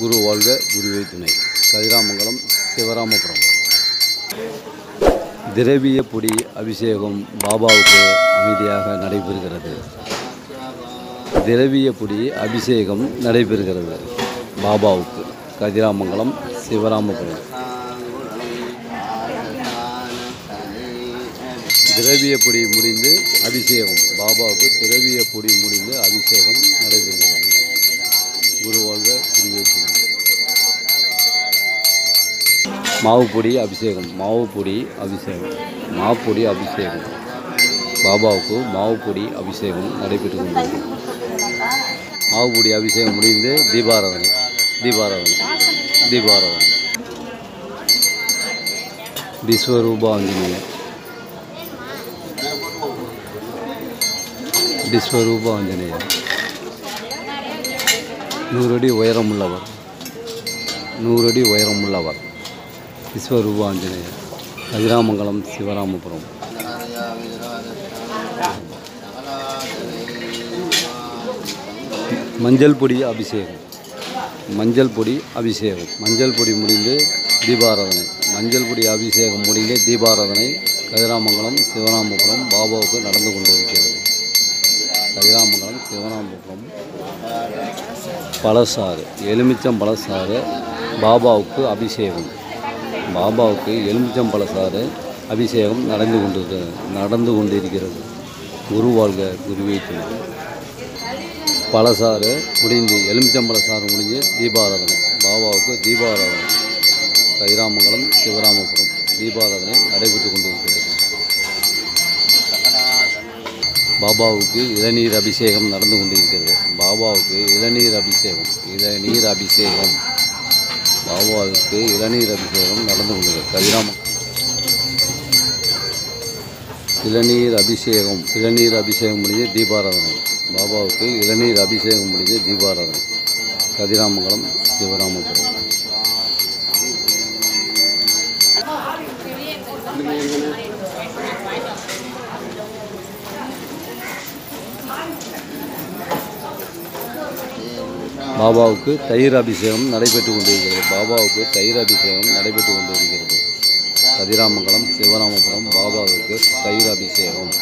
குரு வாழ்க குருவே துணை கதிராமங்கலம் சிவராமபுரம் திரவிய பொடி அபிஷேகம் பாபாவுக்கு அமைதியாக நடைபெறுகிறது திரவிய பொடி அபிஷேகம் நடைபெறுகிறது பாபாவுக்கு கதிராமங்கலம் சிவராமபுரம் திரவிய பொடி முடிந்து அபிஷேகம் பாபாவுக்கு திரவிய பொடி முடிந்து அபிஷேகம் நடைபெறுகிறது குரு வாழ்க குருவே துணை மாவு பொடி அபிஷேகம் மாவு பொடி அபிஷேகம் மாவுப்பொடி அபிஷேகம் பாபாவுக்கு மாவு பொடி அபிஷேகம் நடைபெற்று கொண்டிருக்கிறது மாவு பொடி அபிஷேகம் முடிந்து தீபாராதனை தீபாராதனை தீபாராதனை விஸ்வரூப ஆஞ்சநேயர் விஸ்வரூப ஆஞ்சநேயர் நூறடி உயரமுள்ளவர் நூறடி உயரமுள்ளவர் விஸ்வரூப ஆஞ்சநேயர் கதிராமங்கலம் சிவராமபுரம் மஞ்சள் பொடி அபிஷேகம் மஞ்சள் பொடி அபிஷேகம் மஞ்சள் பொடி முடிந்து தீபாராதனை மஞ்சள் பொடி அபிஷேகம் முடிந்து தீபாராதனை கதிராமங்கலம் சிவராமபுரம் பாபாவுக்கு நடந்து கொண்டிருக்கிறது கதிராமங்கலம் சிவராமபுரம் பழசாறு எலுமிச்சம் பழசாறு பாபாவுக்கு அபிஷேகம் பாபாவுக்கு எலுமிச்சம் பழசாறு அபிஷேகம் நடந்து கொண்டு நடந்து கொண்டிருக்கிறது குரு வாழ்க குருவே துணை பழசாறு முடிந்து எலுமிச்சம் பழசாறு முடிஞ்சு தீபாராதனை பாபாவுக்கு தீபாராதனை கதிராமங்கலம் சிவராமபுரம் தீபாராதனை நடைபெற்று கொண்டிருக்கிறது பாபாவுக்கு இளநீர் அபிஷேகம் நடந்து கொண்டிருக்கிறது பாபாவுக்கு இளநீர் அபிஷேகம் இளநீர் அபிஷேகம் பாபாவுக்கு இளநீர் அபிஷேகம் நடந்து கொண்டிருக்கிறது கதிராம இளநீர் அபிஷேகம் இளநீர் அபிஷேகம் முடிஞ்சு தீபாராதனை பாபாவுக்கு இளநீர் அபிஷேகம் முடிஞ்சு தீபாராதனை கதிராமங்கலம் சிவராமபுரம் பாபாவுக்கு தயிர் அபிஷேகம் நடைபெற்று கொண்டிருக்கிறது பாபாவுக்கு தயிர் அபிஷேகம் நடைபெற்று கொண்டிருக்கிறது கதிராமங்கலம் சிவராமபுரம் பாபாவுக்கு தயிர் அபிஷேகம்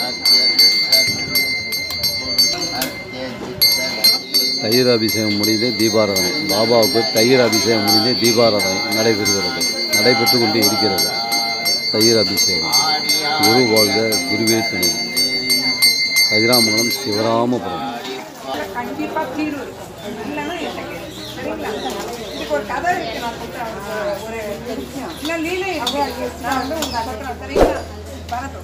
தயிர் அபிஷேகம் முடிந்து தீபாராதனை பாபாவுக்கு தயிர் அபிஷேகம் முடிந்து தீபாராதனை நடைபெறுகிறது நடைபெற்று கொண்டு இருக்கிறது தயிர் அபிஷேகம் குரு வாழ்க குருவே துணை கதிராமங்கலம் சிவராமபுரம் கண்டிப்பா தீர்வு இருக்கும் இல்லைன்னா என்கிட்ட கேளு. சரிங்களா இதுக்கு ஒரு கதை இருக்கு நான் சொல்றேன் ஒரு- ஒரு விஷயம் இல்லை லீலை இருக்கு. நான் வந்து உங்க சொல்றேன் சரிங்களா வரட்டும்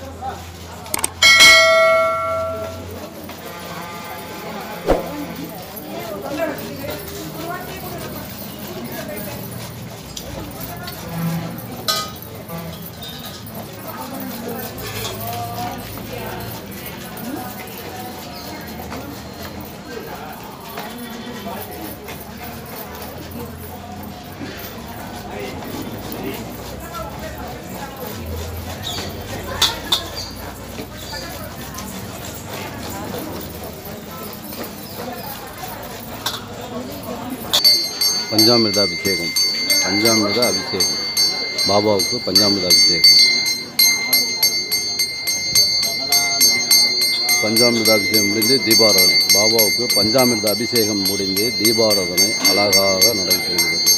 பஞ்சாமிர்த அபிஷேகம் பஞ்சாமிர்த அபிஷேகம் பாபாவுக்கு பஞ்சாமிர்த அபிஷேகம் பஞ்சாமிர்த அபிஷேகம் முடிந்து தீபாராதனை பாபாவுக்கு பஞ்சாமிர்த அபிஷேகம் முடிந்து தீபாராதனை அழகாக நடைபெறுகிறது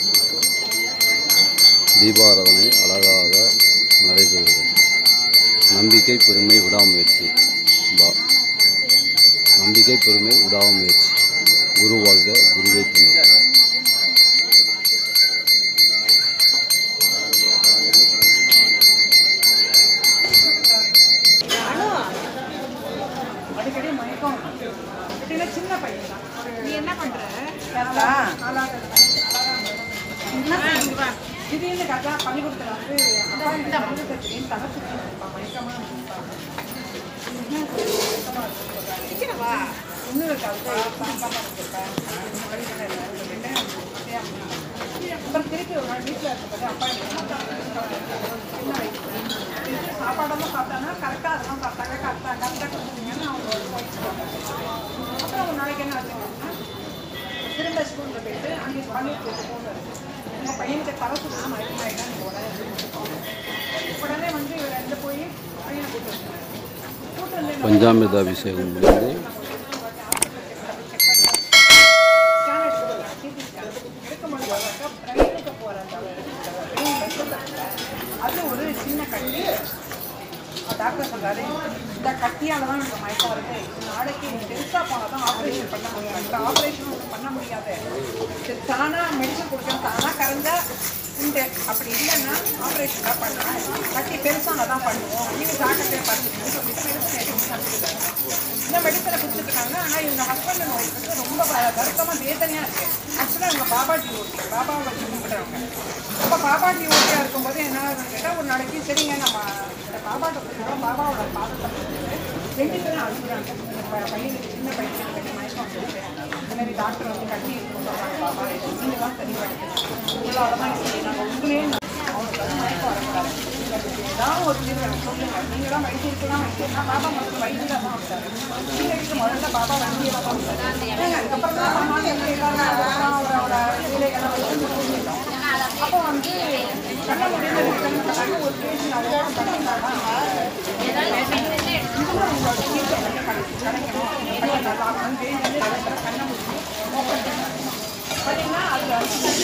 தீபாராதனை அழகாக நடைபெறுகிறது நம்பிக்கை பெருமை விடாமுயற்சி பா நம்பிக்கை பெருமை விடாமுயற்சி குரு வாழ்க குருவே துணை அடிக்கடி மயக்கம் எப்படின்னா சின்ன பையன் தான் நீ என்ன பண்ற திடீர்னு கட்டா பள்ளிக்கூடத்துல வந்து அப்பா இந்த பள்ளிக்கூடத்துல திடீர்னு தலை சுத்தி இருப்பான் மயக்கமா இருப்பான் இன்னும் இருக்காது சாப்பாடு வச்சிருப்பேன் வழிகளை இல்லை சொல்லிட்டு அப்படியே அப்புறம் திருப்பி ஒரு நாள் வீட்டில் இருக்கப்போ அப்பா சின்ன வயசு சாப்பாடெல்லாம் சாப்பிட்டானா கரெக்டாக அதெல்லாம் சாப்பிட்டாங்க கரெக்டாக கரெக்டாக கொடுத்தீங்கன்னு அவங்க ஒரு போயிட்டு அப்புறம் ஒரு நாளைக்கு என்ன ஆச்சுன்னா திரும்ப ஸ்கூலில் போயிட்டு அங்கே பண்ணிட்டு போன உங்கள் பையனுக்கு தலை சுத்தம் மயக்கமாயிட்டா நீங்கள் உடனே கூப்பிட்டு உடனே வந்து இவர் ரெண்டு போய் பையனை கூப்பிட்டு வந்தாரு. கூப்பிட்டு வந்து என்ன பஞ்சாமிர்த அபிஷேகம் முடிந்து ஸ்கேன் எடுக்க சிடி ஸ்கேன் எடுக்க முடியாதாக்கா ட்ரெயினுக்கு போகிற அந்த அது ஒரு சின்ன கட்டி டாக்டர் சொல்றாரு இந்த கட்டியால தான் எனக்கு மயக்கம் வருது இது நாளைக்கு நீ பெருசா போனால் தான் ஆப்ரேஷன் பண்ண முடியும் இந்த ஆப்ரேஷன் ஒன்றும் பண்ண முடியாது இது தானா மெடிசன் கொடுக்கணும் தானா கரைஞ்சா உண்டு அப்படி இல்லைன்னா ஆப்ரேஷன் தான் பண்ணலாம் கட்டி பெருசான தான் பண்ணுவோம் நீங்கள் டாக்டர்கிட்ட பார்த்துக்கணும்னு சொல்லிட்டு மெடிசன் எடுத்து தந்துருக்காங்க இந்த மெடிசனை கொடுத்துருக்காங்க ஆனால் இவங்க ஹஸ்பண்ட் ஒய்ஃபுக்கு ரொம்ப வ- வருத்தமா வேதனையாக இருக்கு ஆக்சுவலாக இவங்க பாபாஜி ஓட்டி பாபாவை வச்சு கும்பிட்றவங்க அப்போ பாபாஜி ஓட்டியாக இருக்கும்போது என்ன ஆகுதுன்னு கேட்டால் ஒரு நாளைக்கு சரிங்க நம்ம இந்த பாபாட்ட கொடுக்குறோம் பாபாவோட பாதத்தை கொடுத்துட்டு ரெண்டு பேரும் அழுகுறாங்க இந்த ப- பையனுக்கு சின்ன பையனுக்கு கட்டி மயக்கம் வந்துருச்சு இந்த மாதிரி டாக்டர் வந்து கட்டி இருக்குன்னு சொல்கிறாங்க பாபா நீங்கள் தான் சரி படிக்கணும் உங்களால் தான் சரி நாங்கள் உங்களே அவனுக்கு வந்து மயக்கம் வரக்கூடாது ஏதாவது ஒரு தீர்வு எனக்கு சொல்லுங்க நீங்க தான் வைத்தியருக்கு தான் வைத்தியம் நான் பாபா முதல்ல வைத்தியரா தான் வந்தாரு கீழடிக்கு முதல்ல பாபா வைத்தியரா தான் வந்தாரு ஏங்க, அதுக்கப்புறம் தான் மாமா வந்து எல்லாரும் அதுக்கப்புறம் அவரோட வேலைகள்லாம் வச்சு செஞ்சுட்டோம். அப்போ வந்து கண்ண முடியல இருக்கிறதுனால ஒரு பேசி நான் ஓட பண்ணியிருந்தாங்க இதுவும் உங்களோட தீர்வு வந்து கிடை- கிடைக்கணும் பையன் நல்லா ஆகணும் வேண்டியது இடத்துல கண்ணை முடிச்சு ஓப்பன் பண்ணணும் பார்த்தீங்கன்னா அதில்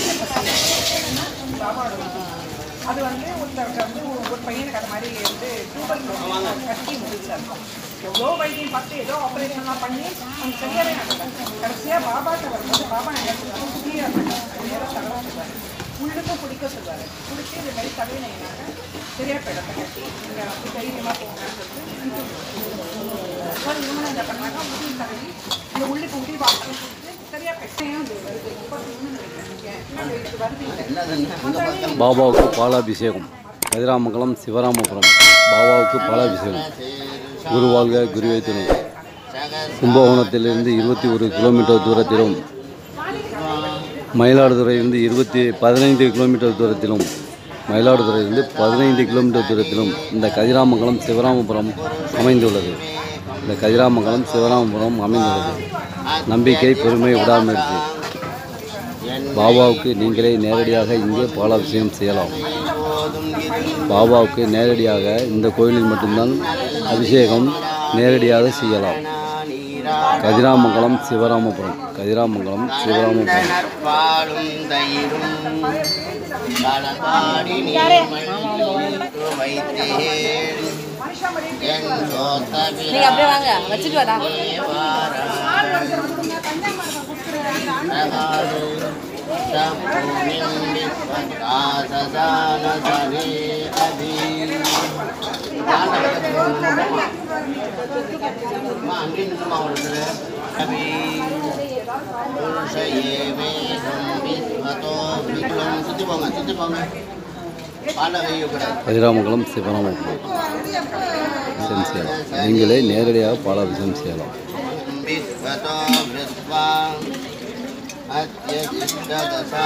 வந்து பாபாவோட வைத்தியம். அது வந்து ஒருத்தருக்கு வந்து ஒரு ஒரு பையனுக்கு அது மாதிரி வந்து டூபர் கட்டி முடிச்சார் எவ்வளோ வைத்தியம் பார்த்து ஏதோ ஆப்ரேஷன்லாம் பண்ணி அவங்க சரியாவே நடக்கல கடைசியாக பாபாட்ட வரும்போது பாபா என்ன சொல்லுவாங்க புதிய நேரம் தடவை சொல்லுவார் உள்ளுக்கும் பிடிக்க சொல்லுவார் பிடிச்சி இந்த மாதிரி தடவினீங்கன்னாக்க சரியா போயிடத்தை கட்டி நீங்கள் அப்படி தைரியமாக போங்கன்னு சொல்லிட்டு அப்புறம் இவங்க என்ன பண்ணாங்க உடல் தடவி இந்த உள்ளுக்கு உடல் வாசல் கொடுத்து சரியா போயிட்டேன் அது வருது முப்பத்தி ஒன்று நினைக்கிறேன் இது வருது பாபாவுக்கு பாலாபிஷேகம் கதிராமங்கலம் சிவராமபுரம் பாபாவுக்கு பாலாபிஷேகம் குரு வாழ்க குருவை துணை கும்பகோணத்திலிருந்து இருபத்தி ஒரு கிலோமீட்டர் தூரத்திலும் மயிலாடுதுறையிலிருந்து இருபத்தி பதினைந்து கிலோமீட்டர் தூரத்திலும் மயிலாடுதுறையிலிருந்து பதினைந்து கிலோமீட்டர் தூரத்திலும் இந்த கதிராமங்கலம் சிவராமபுரம் அமைந்துள்ளது இந்த கதிராமங்கலம் சிவராமபுரம் அமைந்துள்ளது நம்பிக்கை பெருமை விடாமுயற்சி பாபாவுக்கு நீங்களே நேரடியாக இங்கே பாலாபிஷேகம் செய்யலாம் பாபாவுக்கு நேரடியாக இந்த கோயிலில் மட்டும்தான் அபிஷேகம் நேரடியாக செய்யலாம் கதிராமங்கலம் சிவராமபுரம் கதிராமங்கலம் சிவராமபுரம் பாலும் தயிரும் களபாடி நீர்மல்லிட்டு வைத்தேன் என் சோத்தபிரானே நீங்க அப்படியே வாங்க வச்சுட்டு வாடா வாரா. நகாது சம்பூமின் விஸ்வதாசதான சனே அபி. அம்மா, அங்கே நின்னுமா ஒருத்தர்? அபி. புருஷயே வேதம் விஸ்வதோ விக்ரம். சுத்தி போங்க சுத்தி போங்க பாட வையக்கூடாது கதிராமங்கலம் சிவராமபுரம் அபிஷேகம் செய்யலாம் நீங்களே நேரடியாக பாலாபிஷேகம் செய்யலாம் விஸ்வதோ விஸ்வா அத்தியதிஷ்டதசா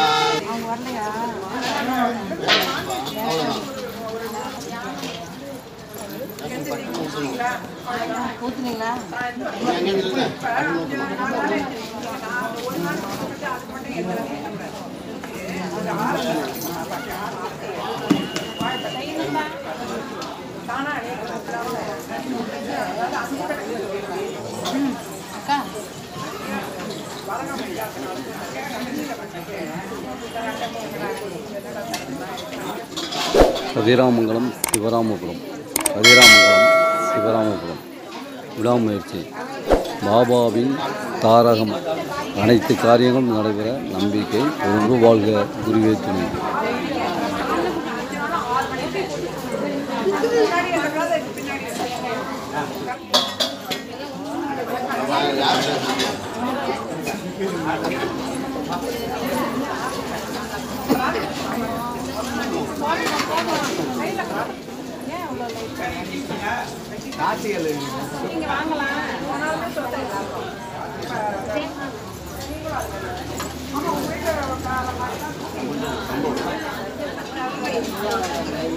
அவ்வளோதான் பட்டு ஊற்றணும் ஊத்துனீங்களா எங்கே நில்லுங்க பட்டு ஊற்றணும் அக்கா கதிராமங்கலம் சிவராமபுரம் கதிராமங்கலம் சிவராமபுரம் விடாமுயற்சி பாபாவின் தாரகம் அனைத்து காரியங்களும் நடைபெற நம்பிக்கை ஒன்று வாழ்க குருவே துணை நீங்க வாங்கலாம் போனாலுமே சொல்றேன் எல்லாருக்கும். ஆமா, உங்க வீட்டுல